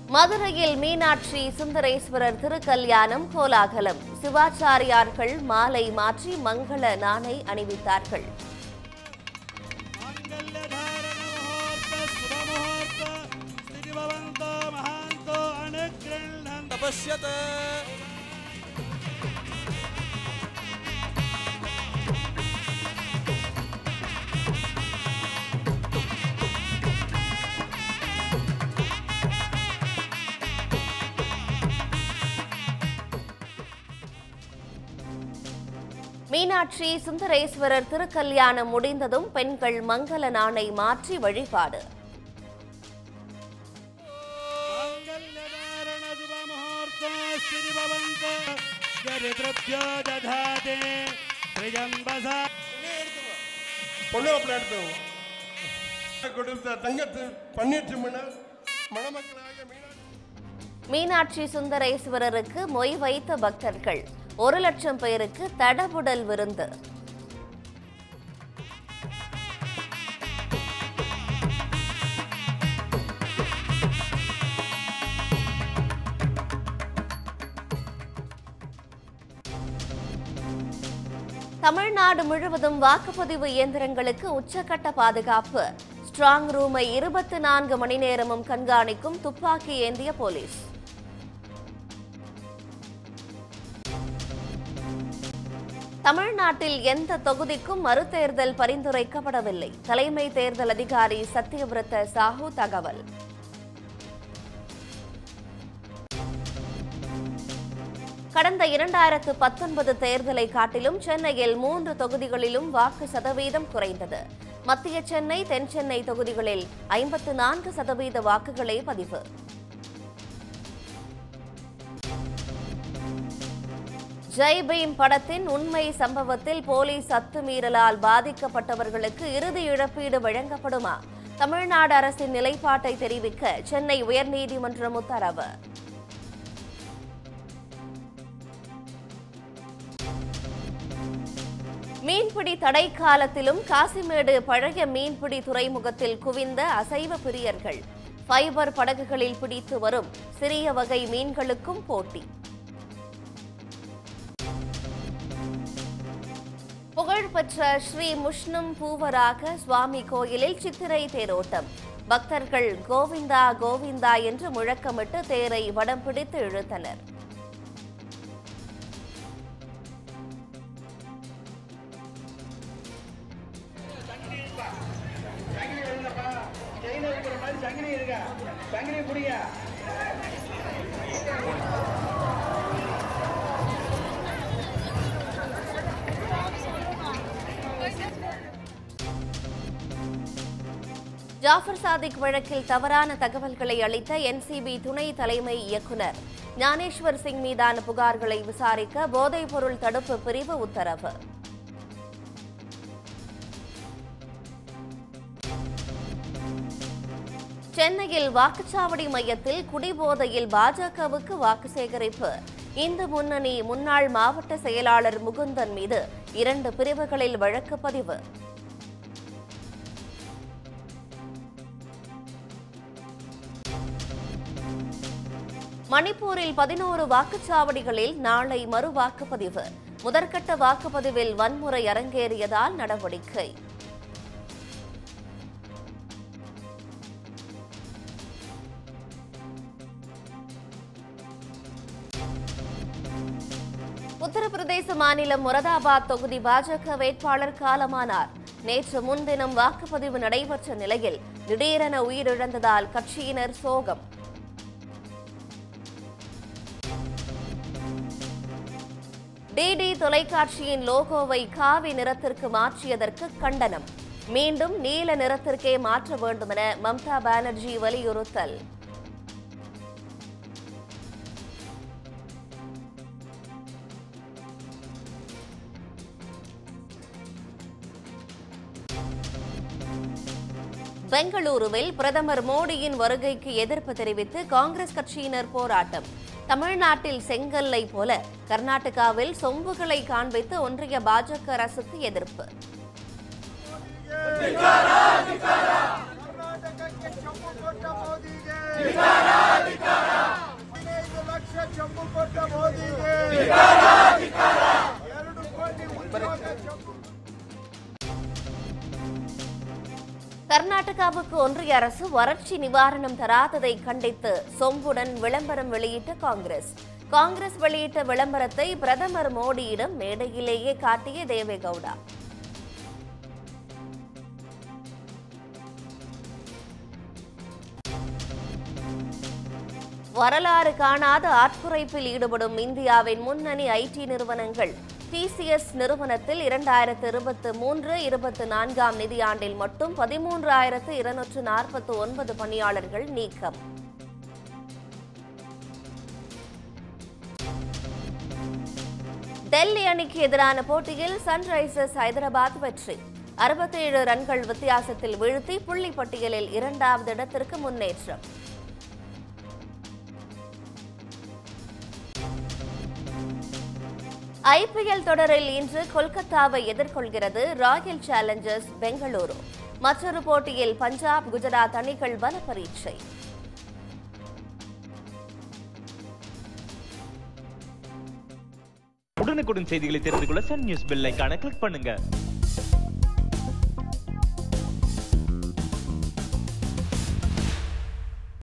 மதுரையில் மீனாட்சி சுந்தரேஸ்வரர் திருக்கல்யாணம் கோலாகலம் சிவாச்சாரியார்கள் மாலை மாற்றி மங்கள நாணை அணிவித்தார்கள் माङ्गल्यधारणमुहूर्त शुभमुहूर्त स्थितिभवन्तो महान्तो अनुगृह्णन् तपस्यत மீனாட்சி சுந்தரேஸ்வரர் திருக்கல்யாணம் முடிந்ததும் பெண்கள் மங்கள நாணை மாற்றி வழிபாடு माङ्गल्यधारण शुभमुहूर्त स्थितिभवन्तो दरिद्रभ्यो दधाते त्रिजम्बसा பொண்ணு மாப்பிள்ளை எடுத்தோம் கொடுத்த தங்கத்து பன்னீர் மன்னர் மணமக்களாக மீனாட்சி மீனாட்சி சுந்தரேஸ்வரருக்கு மொய் வைத்த பக்தர்கள் ஒரு லட்சம் பேருக்கு தடபுடல் விருந்து தமிழ்நாடு முழுவதும் வாக்குப்பதிவு இயந்திரங்களுக்கு உச்சக்கட்ட பாதுகாப்பு ஸ்ட்ராங் ரூமை இருபத்தி நான்கு மணி நேரமும் கண்காணிக்கும் துப்பாக்கி ஏந்திய போலீஸ் தமிழ்நாட்டில் எந்த தொகுதிக்கும் மறுதேர்தல் பரிந்துரைக்கப்படவில்லை தலைமை தேர்தல் அதிகாரி சத்யவிரத சாஹூ தகவல் கடந்த இரண்டாயிரத்து பத்தொன்பது தேர்தலை காட்டிலும் சென்னையில் மூன்று தொகுதிகளிலும் வாக்கு சதவீதம் குறைந்தது மத்திய சென்னை தென் சென்னை தொகுதிகளில் ஐம்பத்து நான்கு சதவீத வாக்குகளே பதிவு ஜெய் பீம் படத்தின் உண்மை சம்பவத்தில் போலீஸ் அத்துமீறலால் பாதிக்கப்பட்டவர்களுக்கு இறுதி இழப்பீடு வழங்கப்படுமா தமிழ்நாடு அரசின் நிலைப்பாட்டை தெரிவிக்க சென்னை உயர்நீதிமன்றம் உத்தரவு மீன்பிடி தடை காலத்திலும் காசிமேடு பழைய மீன்பிடி துறைமுகத்தில் குவிந்த அசைவ பிரியர்கள் ஃபைபர் படகுகளில் பிடித்து வரும் சிறிய வகை மீன்களுக்கும் போட்டி புகழ்பெற்ற ஸ்ரீ முஷ்ணும் பூவராக சுவாமி கோயிலில் சித்திரை தேரோட்டம் பக்தர்கள் கோவிந்தா கோவிந்தா என்று முழக்கமிட்டு தேரை வடம் பிடித்து இழுத்தனர் ஜாஃபர் சாதிக் வழக்கில் தவறான தகவல்களை அளித்த என்சிபி துணை தலைமை இயக்குனர் ஞானேஸ்வர் சிங் மீதான புகார்களை விசாரிக்க போதைப்பொருள் தடுப்பு பிரிவு உத்தரவு சென்னையில் வாக்குச்சாவடி மையத்தில் குடிபோதையில் பாஜகவுக்கு வாக்கு சேகரிப்பு இந்து முன்னணி முன்னாள் மாவட்ட செயலாளர் முகுந்தன் மீது இரண்டு பிரிவுகளில் வழக்கு பதிவு மணிப்பூரில் பதினோரு வாக்குச்சாவடிகளில் நாளை மறு வாக்குப்பதிவு முதற்கட்ட வாக்குப்பதிவில் வன்முறை அரங்கேறியதால் நடவடிக்கை உத்தரப்பிரதேச மாநிலம் முரதாபாத் தொகுதி பாஜக வேட்பாளர் காலமானார் நேற்று முன்தினம் வாக்குப்பதிவு நடைபெற்ற நிலையில் திடீரென உயிரிழந்ததால் கட்சியினர் சோகம் டிடி தொலைக்காட்சியின் லோகோவை காவி நிறத்திற்கு மாற்றியதற்கு கண்டனம் மீண்டும் நீல நிறத்திற்கே மாற்ற வேண்டுமென மம்தா பானர்ஜி வலியுறுத்தல் பெங்களூருவில் பிரதமர் மோடியின் வருகைக்கு எதிர்ப்பு தெரிவித்து காங்கிரஸ் கட்சியினர் போராட்டம் தமிழ்நாட்டில் செங்கல்லை போல கர்நாடகாவில் சொம்புகளை காண்பித்து ஒன்றிய பாஜக அரசுக்கு எதிர்ப்பு ಕರ್ನಾಟಕಕ್ಕೆ ಚೊಂಬು ಕೊಟ್ಟ ಮೋದಿಗೆ கர்நாடகாவுக்கு ஒன்றிய அரசு வறட்சி நிவாரணம் தராததை கண்டித்து சொம்புடன் விளம்பரம் வெளியிட்ட காங்கிரஸ் காங்கிரஸ் வெளியிட்ட விளம்பரத்தை பிரதமர் மோடியிடம் மேடையிலேயே காட்டிய தேவேகவுடா வரலாறு காணாத ஆட்குறைப்பில் ஈடுபடும் இந்தியாவின் முன்னணி ஐடி நிறுவனங்கள் டிசிஎஸ் நிறுவனத்தில் இரண்டாயிரத்து இருபத்து மூன்று இருபத்து நான்காம் நிதியாண்டில் மட்டும் பதிமூன்றாயிரத்து இருநூற்று நாற்பத்து ஒன்பது பணியாளர்கள் நீக்கம் டெல்லி அணிக்கு எதிரான போட்டியில் சன்ரைசர்ஸ் ஹைதராபாத் வெற்றி அறுபத்தேழு ரன்கள் வித்தியாசத்தில் வீழ்த்தி புள்ளி பட்டியலில் இரண்டாவது இடத்திற்கு முன்னேற்றம் ஐபிஎல் தொடரில் இன்று கொல்கத்தாவை எதிர்கொள்கிறது ராயல் சேலஞ்சர்ஸ் பெங்களூரு மற்றொரு போட்டியில் பஞ்சாப் குஜராத் அணிகள் பல பரீட்சை உடனுக்குடன் செய்திகளை தெரிந்து கொள்ள சன் நியூஸ் பெல் ஐகானை கிளிக் பண்ணுங்க